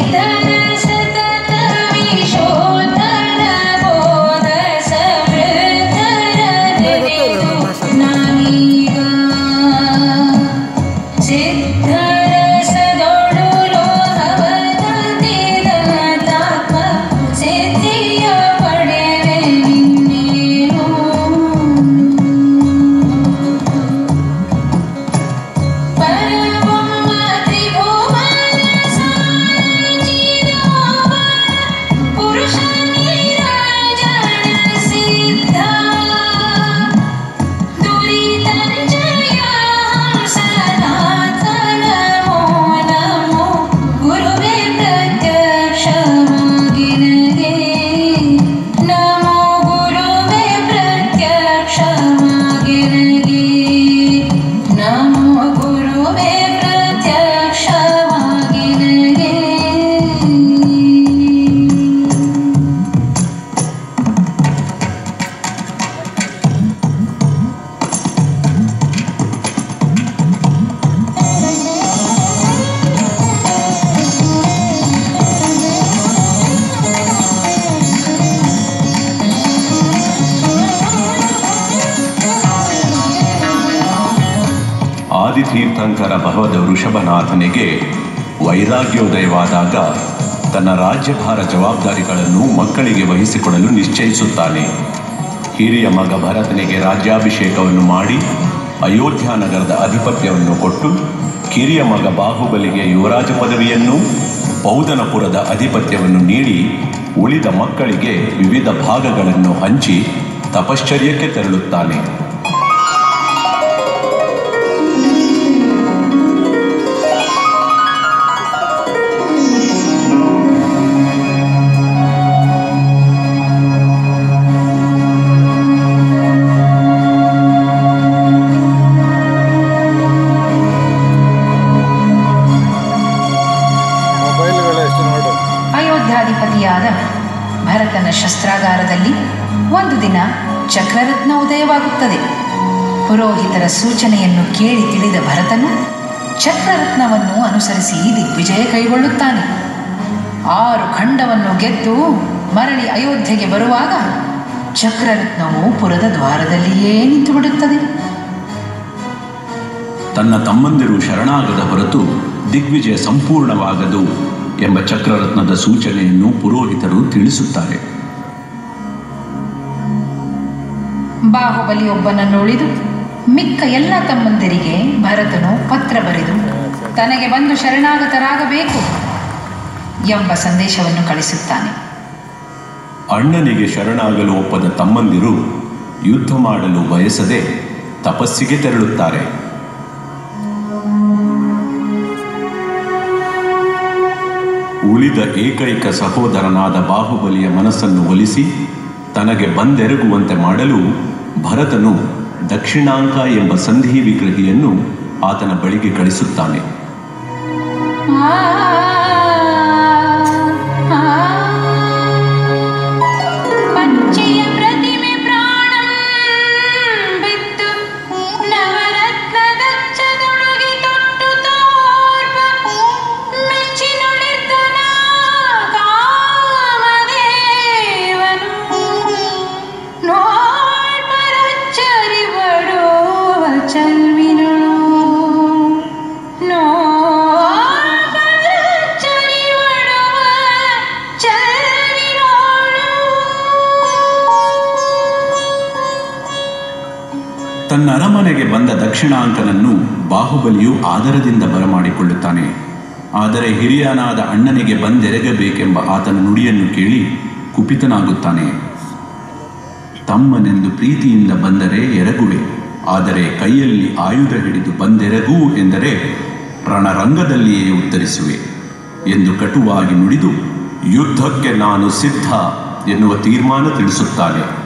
ಆದಿತೀರ್ಥಂಕರ ಭವದ ವೃಷಭನಾಥನಿಗೆ ವೈರಾಗ್ಯೋದಯವಾದಾಗ ತನ್ನ ರಾಜ್ಯಭಾರ ಜವಾಬ್ದಾರಿಗಳನ್ನು ಮಕ್ಕಳಿಗೆ ವಹಿಸಿಕೊಡಲು ನಿಶ್ಚಯಿಸುತ್ತಾನೆ ಹಿರಿಯ ಮಗ ಭರತನಿಗೆ ರಾಜ್ಯಾಭಿಷೇಕವನ್ನು ಮಾಡಿ ಅಯೋಧ್ಯ ನಗರದ ಅಧಿಪತ್ಯವನ್ನು ಕೊಟ್ಟು ಕಿರಿಯ ಮಗ ಬಾಹುಬಲಿಗೆ ಯುವರಾಜ ಪದವಿಯನ್ನು ಬೌದ್ಧನಪುರದ ಅಧಿಪತ್ಯವನ್ನು ನೀಡಿ ಉಳಿದ ಮಕ್ಕಳಿಗೆ ವಿವಿಧ ಭಾಗಗಳನ್ನು ಹಂಚಿ ತಪಶ್ಚರ್ಯಕ್ಕೆ ತೆರಳುತ್ತಾನೆ ಮೊಬೈಲ್ಗಳು ಎಷ್ಟು ನೋಡು ಅಯೋಧ್ಯಾಧಿಪತಿಯಾದ ಭರತನ ಶಸ್ತ್ರಾಗಾರದಲ್ಲಿ ಒಂದು ದಿನ ಚಕ್ರರತ್ನ ಉದಯವಾಗುತ್ತದೆ ಪುರೋಹಿತರ ಸೂಚನೆಯನ್ನು ಕೇಳಿ ತಿಳಿದ ಭರತನು ಚಕ್ರರತ್ನವನ್ನು ಅನುಸರಿಸಿ ದಿಗ್ವಿಜಯ ಕೈಗೊಳ್ಳುತ್ತಾನೆ ಆರು ಖಂಡವನ್ನು ಗೆದ್ದು ಮರಳಿ ಅಯೋಧ್ಯೆಗೆ ಬರುವಾಗ ಚಕ್ರರತ್ನವು ಪುರದ ದ್ವಾರದಲ್ಲಿಯೇ ನಿಂತು ಬಿಡುತ್ತದೆ ತನ್ನ ತಮ್ಮಂದಿರು ಶರಣಾಗದ ಹೊರತು ದಿಗ್ವಿಜಯ ಸಂಪೂರ್ಣವಾಗದು ಎಂಬ ಚಕ್ರರತ್ನದ ಸೂಚನೆಯನ್ನು ಪುರೋಹಿತರು ತಿಳಿಸುತ್ತಾರೆ ಬಾಹುಬಲಿಯೊಬ್ಬನನ್ನು ಉಳಿದು ಮಿಕ್ಕ ಎಲ್ಲ ತಮ್ಮಂದಿರಿಗೆ ಭರತನು ಪತ್ರ ಬರೆದು ತನಗೆ ಬಂದು ಶರಣಾಗತರಾಗಬೇಕು ಎಂಬ ಸಂದೇಶವನ್ನು ಕಳಿಸುತ್ತಾನೆ ಅಣ್ಣನಿಗೆ ಶರಣಾಗಲು ಒಪ್ಪದ ತಮ್ಮಂದಿರು ಯುದ್ಧ ಮಾಡಲು ಬಯಸದೆ ತಪಸ್ಸಿಗೆ ತೆರಳುತ್ತಾರೆ ಉಳಿದ ಏಕೈಕ ಸಹೋದರನಾದ ಬಾಹುಬಲಿಯ ಮನಸ್ಸನ್ನು ಒಲಿಸಿ ತನಗೆ ಬಂದೆರಗುವಂತೆ ಮಾಡಲು ಭರತನು ದಕ್ಷಿಣಾಂಕ ಎಂಬ ಸಂಧಿ ವಿಗ್ರಹಿಯನ್ನು ಆತನ ಬಳಿಗೆ ಕಳಿಸುತ್ತಾನೆ ಪಚ್ಚೆಯ ಪ್ರತಿಮೆ ಪ್ರಾಣಂ ಬಿತ್ತು ನವರತ್ನದಚ್ಚದೊಳಗೆ ತೊಟ್ಟು ತೋರ್ಪ ಮೆಚ್ಚಿ ನುಡಿದನ ಕಾಮದೇವನು ನೋಳ್ಪರಚ್ಚರಿ ಬಡುವ ಚಲ್ವಿನಳು ನೋಳ್ಪರಚ್ಚರಿ ಬಡುವ ಚಲ್ವಿನೋಳು ತನ್ನ ಅರಮನೆಗೆ ಬಂದ ದಕ್ಷಿಣಾಂಕನನ್ನು ಬಾಹುಬಲಿಯು ಆದರದಿಂದ ಬರಮಾಡಿಕೊಳ್ಳುತ್ತಾನೆ ಆದರೆ ಹಿರಿಯನಾದ ಅಣ್ಣನಿಗೆ ಬಂದೆರಗಬೇಕೆಂಬ ಆತನ ನುಡಿಯನ್ನು ಕೇಳಿ ಕುಪಿತನಾಗುತ್ತಾನೆ ತಮ್ಮನೆಂದು ಪ್ರೀತಿಯಿಂದ ಬಂದರೆ ಎರಗುವೆ ಆದರೆ ಕೈಯಲ್ಲಿ ಆಯುಧ ಹಿಡಿದು ಬಂದೆರಗು ಎಂದರೆ ರಣರಂಗದಲ್ಲಿಯೇ ಉತ್ತರಿಸುವೆ ಎಂದು ಕಟುವಾಗಿ ನುಡಿದು ಯುದ್ಧಕ್ಕೆ ನಾನು ಸಿದ್ಧ ಎನ್ನುವ ತೀರ್ಮಾನ ತಿಳಿಸುತ್ತಾನೆ